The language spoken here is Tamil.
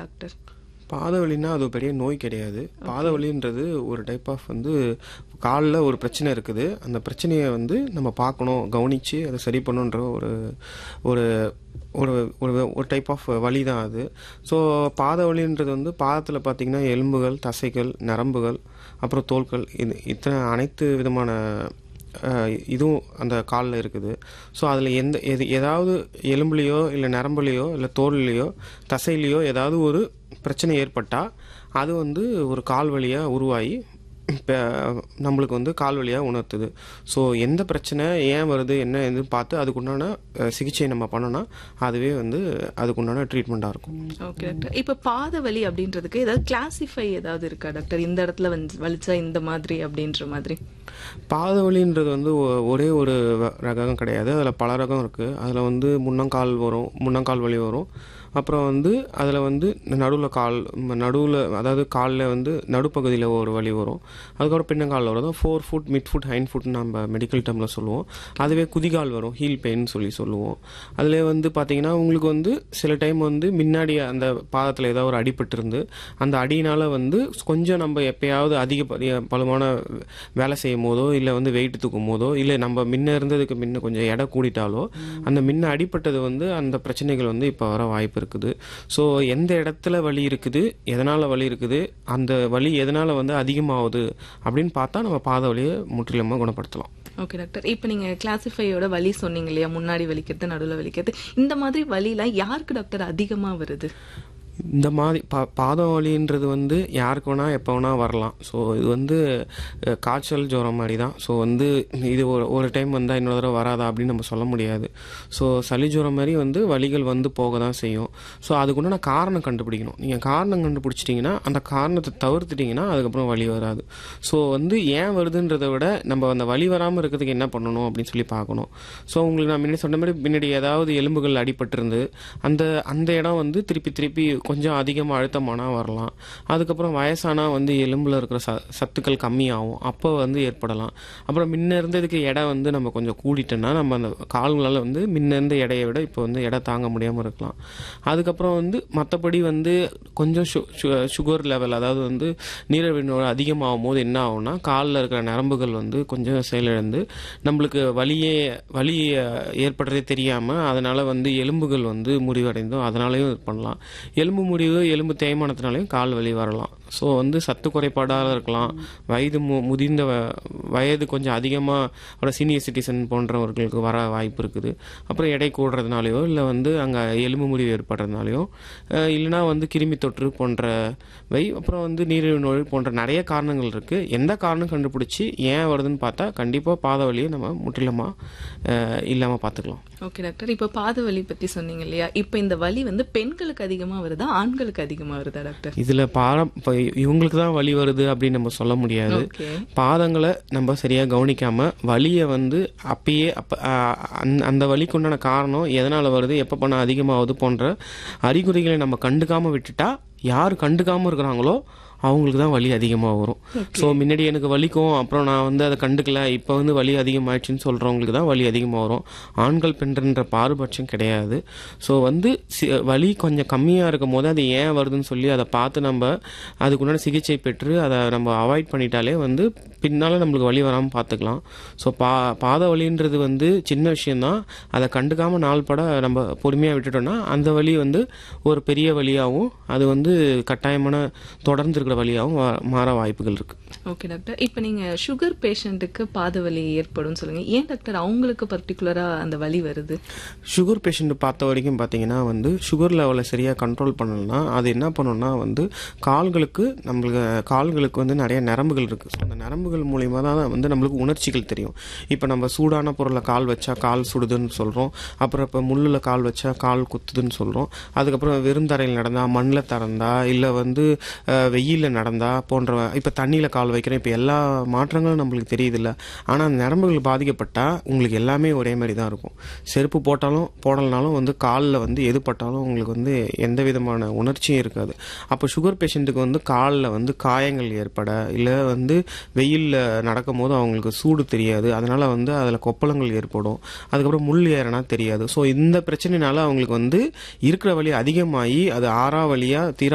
டாக்டர் பாதவலின்னா அது பெரிய நோய் கிடையாது பாதவலின்றது ஒரு டைப் ஆஃப் வந்து காலில் ஒரு பிரச்சனை இருக்குது அந்த பிரச்சனையை வந்து நம்ம பார்க்கணும் கவனித்து அதை சரி பண்ணணுன்ற ஒரு ஒரு ஒரு ஒரு ஒரு டைப் ஆஃப் வலி தான் அது ஸோ பாத வலின்றது வந்து பாதத்தில் பார்த்தீங்கன்னா எலும்புகள் தசைகள் நரம்புகள் அப்புறம் தோல்கள் இது இத்தனை அனைத்து விதமான அஹ், இதுவும் அந்த காலில் இருக்குது ஸோ அதில் எந்த எது ஏதாவது எலும்புலையோ இல்லை நரம்புலையோ இல்லை தோல்லையோ தசையிலையோ ஏதாவது ஒரு பிரச்சனை ஏற்பட்டால் அது வந்து ஒரு கால் வழியாக உருவாகி இப்போ நம்மளுக்கு வந்து கால் வழியாக உணர்த்துது ஸோ எந்த பிரச்சனை ஏன் வருது என்ன எதுன்னு பார்த்து அதுக்குண்டான அஹ், சிகிச்சை நம்ம பண்ணோன்னா அதுவே வந்து அதுக்குண்டான ட்ரீட்மெண்ட்டாக இருக்கும் ஓகே டாக்டர் இப்ப பாத வலி அப்படின்றதுக்கு ஏதாவது கிளாசிஃபை ஏதாவது இருக்கா டாக்டர் இந்த இடத்துல வந்து வலிச்சா இந்த மாதிரி அப்படின்ற மாதிரி பாதவலின்றது வந்து ஒ- ஒரே ஒரு வ- ரகம் கிடையாது அதில் பல ரகம் இருக்குது அதில் வந்து முன்னங்கால் வரும் முன்னங்கால் வலி வரும் அப்புறம் வந்து அதில் வந்து நடுவில் கால் நடுவில் அதாவது காலில் வந்து நடுப்பகுதியில் ஒரு வலி வரும் அதுக்கப்புறம் பின்னங்கால் வரும் fore foot mid foot hind foot நம்ம மெடிக்கல் டேர்மில் சொல்லுவோம் அதுவே குதிகால் வரும் ஹீல் பெயின் சொல்லி சொல்லுவோம் அதில் வந்து பார்த்தீங்கன்னா உங்களுக்கு வந்து சில டைம் வந்து முன்னாடி அந்த பாதத்தில் ஏதாவது ஒரு அடிபட்டிருந்து அந்த அடியினால் வந்து கொஞ்சம் நம்ம எப்பயாவது அதிக ப- பலமான வேலை செய்யும் போதோ இல்லை வந்து வெயிட் தூக்கும் போதோ இல்லை நம்ம முன்ன இருந்ததுக்கு முன்ன கொஞ்சம் எடை கூடிட்டாலோ அந்த முன்ன அடிபட்டது வந்து அந்த பிரச்சனைகள் வந்து இப்போ வர வாய்ப்பு இருக்குது ஸோ எந்த இடத்துல வலி இருக்குது எதனால் வலி இருக்குது அந்த வலி எதனால் வந்து அதிகமாகுது அப்படின்னு பார்த்தா நம்ம பாத வலியை முற்றிலுமாக குணப்படுத்தலாம் ஓகே டாக்டர் இப்போ நீங்க கிளாசிஃபையோட வலி சொன்னீங்க இல்லையா முன்னாடி வலிக்கிறது நடுவில் வலிக்கிறது இந்த மாதிரி வலிலாம் யாருக்கு டாக்டர் அதிகமா வருது இந்த மாதிரி பா பாதம் வலின்றது வந்து யாருக்கு வேணால் எப்போ வேணால் வரலாம் ஸோ இது வந்து அஹ், காய்ச்சல் ஜுரம் மாதிரி தான் ஸோ வந்து இது ஒரு ஒரு டைம் வந்தால் இன்னொரு தடவை வராதா அப்படின்னு நம்ம சொல்ல முடியாது ஸோ சளி ஜுரம் மாதிரி வந்து வலிகள் வந்து போக தான் செய்யும் ஸோ அதுக்குண்டான காரணம் கண்டுபிடிக்கணும் நீங்கள் காரணம் கண்டுபிடிச்சிட்டிங்கன்னா அந்த காரணத்தை தவிர்த்துட்டிங்கன்னா அதுக்கப்புறம் வலி வராது ஸோ வந்து ஏன் வருதுன்றதை விட நம்ம அந்த வலி வராமல் இருக்கிறதுக்கு என்ன பண்ணணும் அப்படின்னு சொல்லி பார்க்கணும் ஸோ உங்களுக்கு நான் முன்னாடி சொன்ன மாதிரி முன்னாடி ஏதாவது எலும்புகள் அடிபட்டிருந்து அந்த அந்த இடம் வந்து திருப்பி திருப்பி கொஞ்சம் அதிகமாக அழுத்தமானா வரலாம் அதுக்கப்புறம் வயசானா வந்து எலும்பில் இருக்கிற ச சத்துக்கள் கம்மியாகும் அப்போ வந்து ஏற்படலாம் அப்புறம் முன்ன இருந்ததுக்கு எடை வந்து நம்ம கொஞ்சம் கூடிட்டோன்னா நம்ம அந்த கால்களால் வந்து முன்ன இருந்த எடையை விட இப்போ வந்து எடை தாங்க முடியாமல் இருக்கலாம் அதுக்கப்புறம் வந்து மற்றபடி வந்து கொஞ்சம் சு சு- சுகர் லெவல் அதாவது வந்து நீரிழிவு அதிகமாகும் போது என்ன ஆகும்னா காலில் இருக்கிற நரம்புகள் வந்து கொஞ்சம் செயலிழந்து நம்மளுக்கு வலியே வலி அஹ், ஏற்படுறதே தெரியாமல் அதனால் வந்து எலும்புகள் வந்து முறிவடைந்தும் அதனாலையும் இது பண்ணலாம் எலும்பு முறிவு எலும்பு தேய்மானத்தினாலையும் கால் வலி வரலாம் ஸோ வந்து சத்து குறைபாடாக இருக்கலாம் வயது மு முதிர்ந்த வ- வயது கொஞ்சம் அதிகமாக சீனியர் சிட்டிசன் போன்றவர்களுக்கு வர வாய்ப்பு இருக்குது அப்புறம் எடை கூடுறதுனாலையோ இல்லை வந்து அங்கே எலும்பு முறிவு ஏற்படுறதுனாலையோ அஹ், இல்லைனா வந்து கிருமி தொற்று போன்றவை அப்புறம் வந்து நீரிழிவு நோய் போன்ற நிறைய காரணங்கள் இருக்குது எந்த காரணம் கண்டுபிடிச்சி ஏன் வருதுன்னு பார்த்தா கண்டிப்பாக பாத வலியை நம்ம முற்றிலுமாக இல்லாமல் பார்த்துக்கலாம் ஓகே டாக்டர் இப்போ பாத வலி பத்தி சொன்னீங்க இல்லையா இப்போ இந்த வலி வந்து பெண்களுக்கு அதிகமா வருதா ஆண்களுக்கு அதிகமா வருதா டாக்டர் இதில் பாரம் இப்போ இவங்களுக்கு தான் வலி வருது அப்படின்னு நம்ம சொல்ல முடியாது ஓகே பாதங்களை நம்ம சரியாக கவனிக்காம வலியை வந்து அப்பயே அப்ப ஆ, அந்த அந்த வலிக்கு உண்டான காரணம் எதனால் வருது எப்போ பண்ண அதிகமாகுது போன்ற அறிகுறிகளை நம்ம கண்டுக்காம விட்டுட்டா யார் கண்டுக்காம இருக்கிறாங்களோ அவங்களுக்கு தான் வலி அதிகமாக வரும் ஸோ முன்னாடி எனக்கு வலிக்கும் அப்புறம் நான் வந்து அதை கண்டுக்கல இப்போ வந்து வலி அதிகமாயிடுச்சுன்னு சொல்கிறவங்களுக்கு தான் வலி அதிகமாக வரும் ஆண்கள் பெண்ணுன்ற பாரபட்சம் கிடையாது ஸோ வந்து சி- வலி கொஞ்சம் கம்மியாக இருக்கும் போது அது ஏன் வருதுன்னு சொல்லி அதை பார்த்து நம்ம அதுக்குண்டான சிகிச்சை பெற்று அதை நம்ம அவாய்ட் பண்ணிட்டாலே வந்து பின்னால் நம்மளுக்கு வலி வராமல் பார்த்துக்கலாம் ஸோ பா பாத வலின்றது வந்து சின்ன விஷயம்தான் அதை கண்டுக்காமல் நாள் பட நம்ம பொறுமையாக விட்டுட்டோம்னா அந்த வலி வந்து ஒரு பெரிய வலியாகவும் அது வந்து கட்டாயமான தொடர்ந்து இருக்கிற வலியாகவும் வா- மாற வாய்ப்புகள் இருக்குது ஓகே டாக்டர் இப்போ நீங்க சுகர் பேஷண்ட்டுக்கு பாத வலி ஏற்படும் சொல்லுங்க ஏன் டாக்டர் அவங்களுக்கு பர்டிகுலரா அந்த வலி வருது சுகர் பேஷண்ட் பார்த்த வரைக்கும் பார்த்தீங்கன்னா வந்து சுகர் லெவலை சரியாக கண்ட்ரோல் பண்ணலன்னா அது என்ன பண்ணும்னா வந்து கால்களுக்கு நம்மளுக்கு கால்களுக்கு வந்து நிறைய நரம்புகள் இருக்குது ஸோ அந்த நரம்புகள் மூலியமாக தான் வந்து நம்மளுக்கு உணர்ச்சிகள் தெரியும் இப்போ நம்ம சூடான பொருளை கால் வச்சா கால் சுடுதுன்னு சொல்கிறோம் அப்புறம் இப்போ முள்ளில் கால் வச்சா கால் குத்துதுன்னு சொல்கிறோம் அதுக்கப்புறம் வெறுந்தரையில் நடந்தா மண்ணில் திறந்தா இல்லை வந்து வெயிலில் நடந்தா போன்ற இப்போ தண்ணியில் கால் வைக்கிறோம் இப்போ எல்லா மாற்றங்களும் நம்மளுக்கு தெரியுதில்ல ஆனால் அந்த நரம்புகள் பாதிக்கப்பட்டால் உங்களுக்கு எல்லாமே ஒரே மாதிரி தான் இருக்கும் செருப்பு போட்டாலும் போடலனாலும் வந்து காலில் வந்து எது பட்டாலும் உங்களுக்கு வந்து எந்த விதமான உணர்ச்சியும் இருக்காது அப்போ சுகர் பேஷண்ட்டுக்கு வந்து காலில் வந்து காயங்கள் ஏற்பட இல்லை வந்து வெயிலில் நடக்கும் போது அவங்களுக்கு சூடு தெரியாது அதனால் வந்து அதில் கொப்பளங்கள் ஏற்படும் அதுக்கப்புறம் முள் ஏறனா தெரியாது ஸோ இந்த பிரச்சனைனால அவங்களுக்கு வந்து இருக்கிற வலி அதிகமாகி அது ஆறா வழியாக தீரா